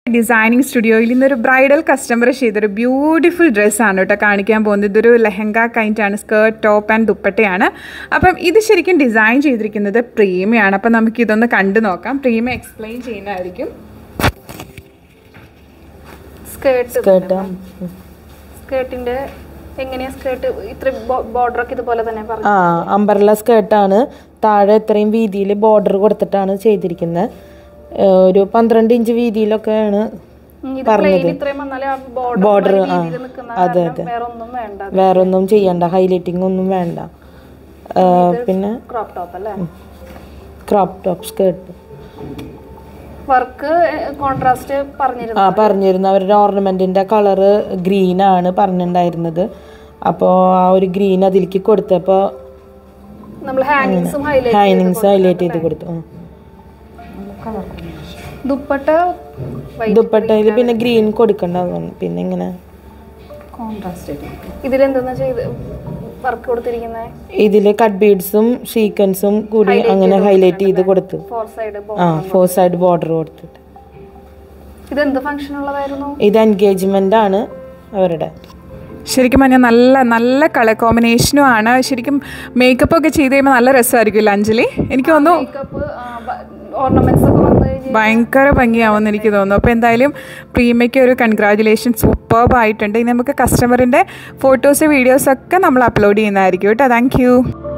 Designing സ്റ്റുഡിയോയിൽ ഇന്നൊരു bridal customer ചെയ്തൊരു ബ്യൂട്ടിഫുൾ ഡ്രസ്സാണ് കേട്ടോ കാണിക്കാൻ പോകുന്നത് ഇതൊരു ലെഹങ്ക കൈൻറ്റാണ് സ്കേർട്ട് ടോപ്പ് ആൻഡ് ദുപ്പട്ടയാണ് അപ്പം ഇത് ശരിക്കും ഡിസൈൻ ചെയ്തിരിക്കുന്നത് പ്രീമയാണ് അപ്പം നമുക്ക് ഇതൊന്ന് കണ്ടു നോക്കാം പ്രീമ എക്സ്പ്ലെയിൻ ചെയ്യുന്നതായിരിക്കും സ്കേർട്ട് സ്കേർട്ട് സ്കേർട്ടിന്റെ എങ്ങനെയാ സ്കേർട്ട് ഇത്ര ബോർഡർ ഒക്കെ ഇതുപോലെ തന്നെ പറഞ്ഞു ആ അമ്പർല സ്കേർട്ടാണ് താഴെ ഇത്രയും വീതിയിൽ ബോർഡർ കൊടുത്തിട്ടാണ് ചെയ്തിരിക്കുന്നത് ഏഹ് ഒരു പന്ത്രണ്ട് ഇഞ്ച് വീതിയിലൊക്കെയാണ് ഇത് പ്ലെയിൻ ഇത്രയും വന്നാലേ ആ ബോർഡർ Border, ആ. രീതിയിൽ നിൽക്കുന്ന കാരണം വേറെ ഒന്നും വേണ്ട വേറെ ഒന്നും ചെയ്യണ്ട ഹൈലൈറ്റിംഗ് ഒന്നും വേണ്ട ഏഹ് പിന്നെ ക്രോപ്പ് ടോപ്പ് അല്ലേ crop top skirt work contrast പറഞ്ഞിരുന്നു ആ പറഞ്ഞിരുന്നു അവരുടെ ഓർണമെന്റിന്റെ കളറ് ഗ്രീൻ ആണ് പറഞ്ഞിട്ടുണ്ടായിരുന്നത് അപ്പോൾ ആ ഒരു ഗ്രീൻ അതിലേക്ക് കൊടുത്തപ്പോൾ നമ്മൾ ഹാങ്ങിങ്സും ഹൈലൈറ്റ് ഹൈനിങ്സ് ഹൈലൈറ്റ് ചെയ്ത് കൊടുത്തു ആ. ദുപ്പട്ട ദുപ്പട്ടയിൽ പിന്നെ ഗ്രീൻ കൊടുക്കണ്ട തോന്നുന്നു. പിന്നെ ഇങ്ങനെ ഇതിലെന്തെന്നാ ചെയ്ത് വർക്ക് കൊടുത്തിരിക്കുന്നത് ഇതിൽ കട്ട് ബീഡ്സും സീക്വൻസും കൂടി അങ്ങനെ ഹൈലൈറ്റ് ചെയ്ത് കൊടുത്തു ഫോർ സൈഡ് ആ ഫോർ സൈഡ് ബോർഡർ കൊടുത്തിട്ട് ഇതെന്ത് ഫംഗ്ഷൻ ഉള്ളതായിരുന്നു ഇത് എൻഗേജ്മെന്റ് ആണ് അവരുടെ ശരിക്കും പറഞ്ഞാൽ നല്ല നല്ല കളർ കോമ്പിനേഷനും ആണ് ശരിക്കും മേക്കപ്പ് ഒക്കെ ചെയ്ത് കഴിയുമ്പോൾ നല്ല രസമായിരിക്കുമല്ലോ അഞ്ജലി എനിക്ക് തോന്നുന്നു മേക്കപ്പ് ഓർണമെന്റ്സ് ഒക്കെ വന്നു കഴിഞ്ഞ് ഭയങ്കര ഭംഗിയാവുമെന്ന് എനിക്ക് തോന്നുന്നു അപ്പോൾ എന്തായാലും പ്രീമയ്ക്ക് ഒരു കൺഗ്രാജുലേഷൻ സൂപ്പർബ് ആയിട്ടുണ്ട് ഇനി നമുക്ക് കസ്റ്റമറിൻ്റെ ഫോട്ടോസ് വീഡിയോസ് ഒക്കെ നമ്മൾ അപ്ലോഡ് ചെയ്യുന്നതായിരിക്കും കേട്ടോ താങ്ക്